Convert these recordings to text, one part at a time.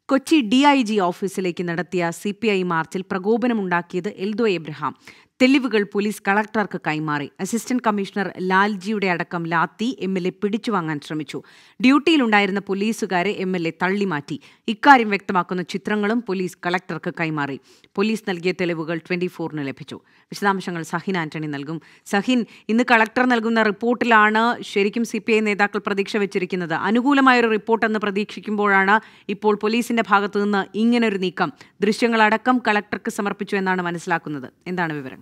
Kochi D I G ഓഫീസിലേക്ക് നടത്തിയ C P I മാർച്ചിൽ പ്രകോപനമുണ്ടാക്കിയത് എൽദോ എബ്രഹാം തെളിവുകൾ പോലീസ് കളക്ടർക്ക് കൈമാറി അസിസ്റ്റന്റ് കമ്മീഷണർ ലാൽജിയുടെ അടക്കം ലാത്തി എം എൽ എ പിടിച്ചുവാങ്ങാൻ ശ്രമിച്ചു ഡ്യൂട്ടിയിലുണ്ടായിരുന്ന പോലീസുകാരെ എം എൽ എ തള്ളിമാറ്റി ഇക്കാര്യം വ്യക്തമാക്കുന്ന ചിത്രങ്ങളും പോലീസ് കളക്ടർക്ക് കൈമാറി പോലീസ് നൽകിയ തെളിവുകൾ ട്വന്റി ഫോറിന് ലഭിച്ചു വിശദാംശങ്ങൾ സഹിൻ ആന്റണി നൽകും സഹിൻ ഇന്ന് കളക്ടർ നൽകുന്ന റിപ്പോർട്ടിലാണ് ശരിക്കും സി പി ഐ നേതാക്കൾ പ്രതീക്ഷ വെച്ചിരിക്കുന്നത് അനുകൂലമായൊരു റിപ്പോർട്ടെന്ന് പ്രതീക്ഷിക്കുമ്പോഴാണ് ഇപ്പോൾ പോലീസിന്റെ ഭാഗത്തു നിന്ന് ഇങ്ങനൊരു നീക്കം ദൃശ്യങ്ങളടക്കം കളക്ടർക്ക് സമർപ്പിച്ചു എന്നാണ് മനസ്സിലാക്കുന്നത് എന്താണ് വിവരങ്ങൾ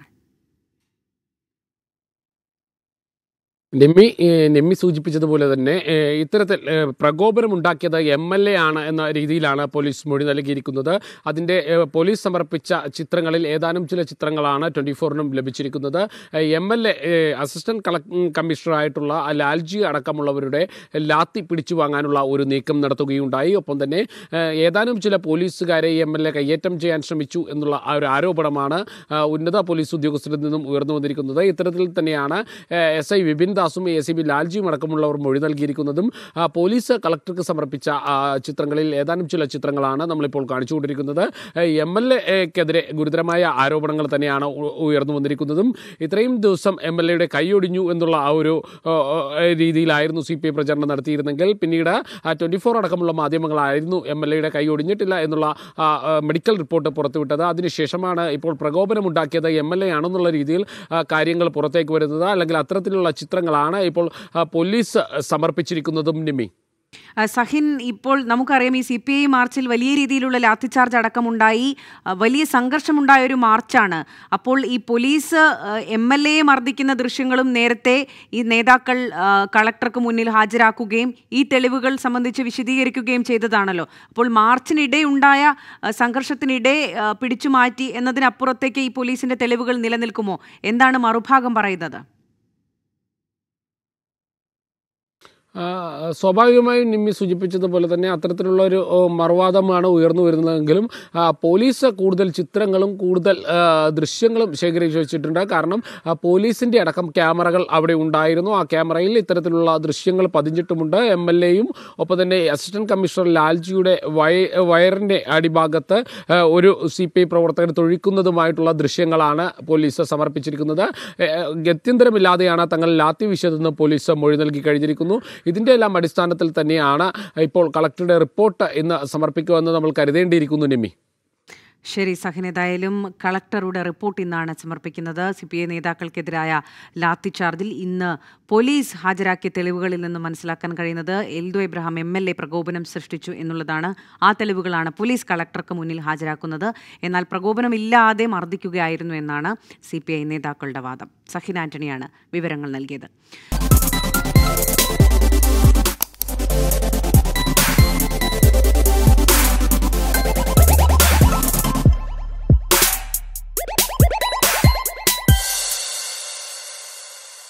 നെമ്മി ഏഹ് നെമ്മി സൂചിപ്പിച്ചതുപോലെ തന്നെ ഏഹ് ഇത്തരത്തിൽ ഏഹ് പ്രകോപനമുണ്ടാക്കിയത് എം എൽ എ ആണ് എന്ന രീതിയിലാണ് പോലീസ് മൊഴി നൽകിയിരിക്കുന്നത് അതിൻ്റെ ഏഹ് പോലീസ് സമർപ്പിച്ച ചിത്രങ്ങളിൽ ഏതാനും ചില ചിത്രങ്ങളാണ് ട്വൻറ്റി ഫോറിനും ലഭിച്ചിരിക്കുന്നത് എം എൽ എ അസിസ്റ്റന്റ് കള കമ്മീഷണറായിട്ടുള്ള ലാൽജി അടക്കമുള്ളവരുടെ ലാത്തി പിടിച്ചു വാങ്ങാനുള്ള ഒരു നീക്കം നടത്തുകയുണ്ടായി ഒപ്പം തന്നെ ഏഹ് ഏതാനും ചില പോലീസുകാരെ എം എൽ എ കയ്യേറ്റം ചെയ്യാൻ ശ്രമിച്ചു എന്നുള്ള ആ ഒരു ആരോപണമാണ് ആ, ഉന്നത പോലീസ് ഉദ്യോഗസ്ഥരിൽ നിന്നും ഉയർന്നു വന്നിരിക്കുന്നത് ഇത്തരത്തിൽ തന്നെയാണ് എസ് ഐ വിപിൻ ദാസും എ സി ബി ലാൽജിയും അടക്കമുള്ളവർ മൊഴി നൽകിയിരിക്കുന്നതും ആ, പോലീസ് കളക്ടർക്ക് സമർപ്പിച്ച ആ, ചിത്രങ്ങളിൽ ഏതാനും ചില ചിത്രങ്ങളാണ് നമ്മളിപ്പോൾ കാണിച്ചുകൊണ്ടിരിക്കുന്നത് എം എൽ എക്കെതിരെ ഗുരുതരമായ ആരോപണങ്ങൾ തന്നെയാണ് ഉ- ഉയർന്നു വന്നിരിക്കുന്നതും ഇത്രയും ദിവസം എം എൽ എയുടെ കൈയൊടിഞ്ഞു എന്നുള്ള ആ ഒരു ആ, ആ, രീതിയിലായിരുന്നു സി പി ഐ പ്രചരണം നടത്തിയിരുന്നെങ്കിൽ പിന്നീട് ട്വൻറ്റി ഫോർ അടക്കമുള്ള മാധ്യമങ്ങളായിരുന്നു എം എൽ എയുടെ കൈ ഒടിഞ്ഞിട്ടില്ല എന്നുള്ള ആ, ആ, മെഡിക്കൽ റിപ്പോർട്ട് പുറത്തുവിട്ടത് അതിനുശേഷമാണ് ഇപ്പോൾ പ്രകോപനമുണ്ടാക്കിയത് എം എൽ എ ആണെന്നുള്ള രീതിയിൽ ആ, കാര്യങ്ങൾ പുറത്തേക്ക് വരുന്നത് അല്ലെങ്കിൽ അത്തരത്തിലുള്ള ചിത്രങ്ങളാണ് ഇപ്പോൾ ആ, പോലീസ് സമർപ്പിച്ചിരിക്കുന്നതും നിമി ആ, സഹിൻ ഇപ്പോൾ നമുക്കറിയാം ഈ സി പി ഐ മാർച്ചിൽ വലിയ രീതിയിലുള്ള ലാത്തിച്ചാർജ് അടക്കമുണ്ടായി ആ, വലിയ സംഘർഷമുണ്ടായ ഒരു മാർച്ചാണ് അപ്പോൾ ഈ പോലീസ് എം എൽ എയെ മർദ്ദിക്കുന്ന ദൃശ്യങ്ങളും നേരത്തെ ഈ നേതാക്കൾ ആ, കളക്ടർക്ക് മുന്നിൽ ഹാജരാക്കുകയും ഈ തെളിവുകൾ സംബന്ധിച്ച് വിശദീകരിക്കുകയും ചെയ്തതാണല്ലോ അപ്പോൾ മാർച്ചിനിടെ ഉണ്ടായ ആ, സംഘർഷത്തിനിടെ ആ, പിടിച്ചു മാറ്റി എന്നതിനപ്പുറത്തേക്ക് ഈ പോലീസിന്റെ തെളിവുകൾ നിലനിൽക്കുമോ എന്താണ് മറുഭാഗം പറയുന്നത് ആ, സ്വാഭാവികമായും നിമ്മി സൂചിപ്പിച്ചതുപോലെ തന്നെ അത്തരത്തിലുള്ള ഒരു ഓ, മറുവാദമാണ് ഉയർന്നു വരുന്നതെങ്കിലും ആ, പോലീസ് കൂടുതൽ ചിത്രങ്ങളും കൂടുതൽ ആ, ദൃശ്യങ്ങളും ശേഖരിച്ചു വെച്ചിട്ടുണ്ട് കാരണം ആ, പോലീസിന്റെ അടക്കം ക്യാമറകൾ അവിടെ ഉണ്ടായിരുന്നു ആ ക്യാമറയിൽ ഇത്തരത്തിലുള്ള ദൃശ്യങ്ങൾ പതിഞ്ഞിട്ടുമുണ്ട് എം എൽ എയും ഒപ്പം തന്നെ അസിസ്റ്റന്റ് കമ്മീഷണർ ലാൽജിയുടെ വയ വയറിന്റെ അടിഭാഗത്ത് ആ, ഒരു സി പി ഐ പ്രവർത്തകർ തൊഴിക്കുന്നതുമായിട്ടുള്ള ദൃശ്യങ്ങളാണ് പോലീസ് സമർപ്പിച്ചിരിക്കുന്നത് ഏ, ഗത്യന്തരമില്ലാതെയാണ് തങ്ങൾ ലാത്തി വീശിയതെന്ന് പോലീസ് മൊഴി നൽകി കഴിഞ്ഞിരിക്കുന്നു ഇതിൻ്റെ എല്ലാം അടിസ്ഥാനത്തിൽ തന്നെയാണ് ഇപ്പോൾ കളക്ടറുടെ റിപ്പോർട്ട് ഇന്ന് സമർപ്പിക്കുമെന്ന് നമ്മൾ കരുതേണ്ടിയിരിക്കുന്നു നിമ്മി ശരി സഹിൻ ഏതായാലും കളക്ടറുടെ റിപ്പോർട്ട് ഇന്നാണ് സമർപ്പിക്കുന്നത് സി പി ഐ നേതാക്കൾക്കെതിരായ ലാത്തിചാർജിൽ ഇന്ന് പോലീസ് ഹാജരാക്കിയ തെളിവുകളിൽ നിന്ന് മനസ്സിലാക്കാൻ കഴിയുന്നത് Eldho Ibrahim M L A പ്രകോപനം സൃഷ്ടിച്ചു എന്നുള്ളതാണ് ആ തെളിവുകളാണ് പോലീസ് കളക്ടർക്ക് മുന്നിൽ ഹാജരാക്കുന്നത് എന്നാൽ പ്രകോപനമില്ലാതെ മർദ്ദിക്കുകയായിരുന്നു എന്നാണ് സി പി ഐ നേതാക്കളുടെ വാദം സഹിൻ ആന്റണിയാണ് വിവരങ്ങൾ നൽകിയത്